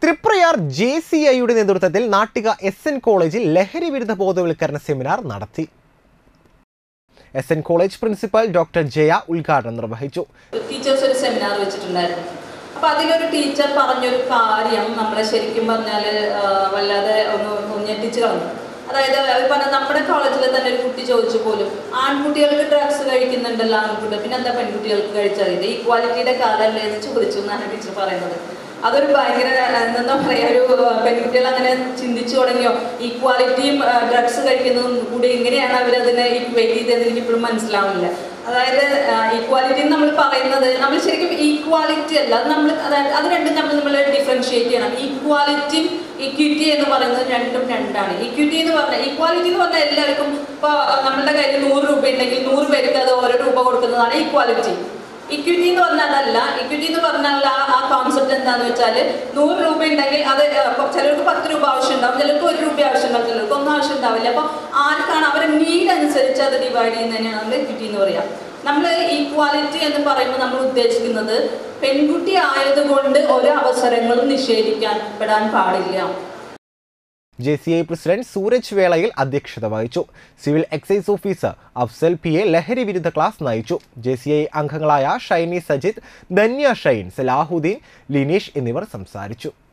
Triprayar J C ഐയുടെ നേതൃത്വത്തിൽ Nattika S N കോളേജിൽ ലഹരി വിരുദ്ധ ബോധവൽക്കരണ സെമിനാർ നടത്തി S N college principal doctor Jaya ഉദ്ഘാടനം നിർവഹിച്ചു ടീച്ചേഴ്സ് ഒരു സെമിനാർ വെച്ചിട്ടുണ്ടായിരുന്നു അപ്പൊ അതിലൊരു ടീച്ചർ പറഞ്ഞൊരു കാര്യം നമ്മളെ ശരിക്കും പറഞ്ഞാൽ വല്ലാതെ ഒന്ന് ഒന്ന് ഞെട്ടിച്ച് കളഞ്ഞു അതായത് അവർ പറഞ്ഞ നമ്മുടെ കോളേജിൽ തന്നെ ഒരു കുട്ടി ചോദിച്ചു പോലും ആൺകുട്ടികൾക്ക് ഡ്രഗ്സ് കഴിക്കുന്നുണ്ടല്ലോ ആൺകുട്ടികൾ പിന്നെ എന്താ പെൺകുട്ടികൾക്ക് കഴിച്ചാൽ ഇത് ഈക്വാലിറ്റിയുടെ കാലല്ലേ എന്ന് ചോദിച്ചു എന്നാണ് ടീച്ചർ പറയുന്നത് അതൊരു ഭയങ്കര എന്താ പറയാ ഒരു പെൺകുട്ടികൾ അങ്ങനെ ചിന്തിച്ചു തുടങ്ങിയോ ഈക്വാലിറ്റിയും ഡ്രഗ്സ് കഴിക്കുന്നതും കൂടി എങ്ങനെയാണ് അവരതിനെ ഇക്വേറ്റ് ചെയ്തതെന്ന് എനിക്ക് ഇപ്പോഴും മനസ്സിലാവുന്നില്ല അതായത് ഈക്വാലിറ്റി നമ്മൾ പറയുന്നത് നമ്മൾ ശരിക്കും ഈക്വാലിറ്റി അല്ല അത് നമ്മൾ അതായത് അത് രണ്ടും നമ്മൾ നമ്മൾ ഡിഫറൻഷിയേറ്റ് ചെയ്യണം ഈക്വാലിറ്റിയും ഇക്വിറ്റി എന്ന് പറയുന്നത് രണ്ടും രണ്ടാണ് ഇക്വിറ്റി എന്ന് പറഞ്ഞാൽ ഈക്വാലിറ്റി എന്ന് പറഞ്ഞാൽ എല്ലാവർക്കും ഇപ്പോൾ നമ്മളുടെ കയ്യിൽ നൂറ് രൂപ ഉണ്ടെങ്കിൽ നൂറ് പേർക്ക് അത് ഓരോ രൂപ കൊടുക്കുന്നതാണ് ഈക്വാലിറ്റി ഇക്വിറ്റി എന്ന് പറഞ്ഞാൽ അതല്ല ഇക്വിറ്റി എന്ന് പറഞ്ഞാൽ ആ ആ കോൺസെപ്റ്റ് എന്താന്ന് വെച്ചാൽ നൂറ് രൂപ ഉണ്ടെങ്കിൽ അത് ഇപ്പൊ ചിലർക്ക് പത്ത് രൂപ ആവശ്യം ഉണ്ടാവും ചിലർക്ക് ഒരു രൂപ ആവശ്യം ഉണ്ടാവും ചിലർക്ക് ഒന്നും ആവശ്യം ഉണ്ടാവില്ല അപ്പോൾ ആർക്കാണ് അവരെ നീഡ് അനുസരിച്ച് അത് ഡിവൈഡ് ചെയ്യുന്നതിനാണ് നമ്മൾ ഇക്വിറ്റി എന്ന് പറയാം നമ്മൾ ഈക്വാലിറ്റി എന്ന് പറയുമ്പോൾ നമ്മൾ ഉദ്ദേശിക്കുന്നത് പെൺകുട്ടി ആയതുകൊണ്ട് ഒരു അവസരങ്ങളും നിഷേധിക്കാൻ പെടാൻ പാടില്ല J C I president Sooraj വേളയിൽ അധ്യക്ഷത വഹിച്ചു civil excise officer Afsal P A ലഹരി വിരുദ്ധ ക്ലാസ് നയിച്ചു ജെ സി ഐ അംഗങ്ങളായ ഷൈനി സജിത് ധന്യ ഷൈൻ സലാഹുദ്ദീൻ ലിനീഷ് എന്നിവർ സംസാരിച്ചു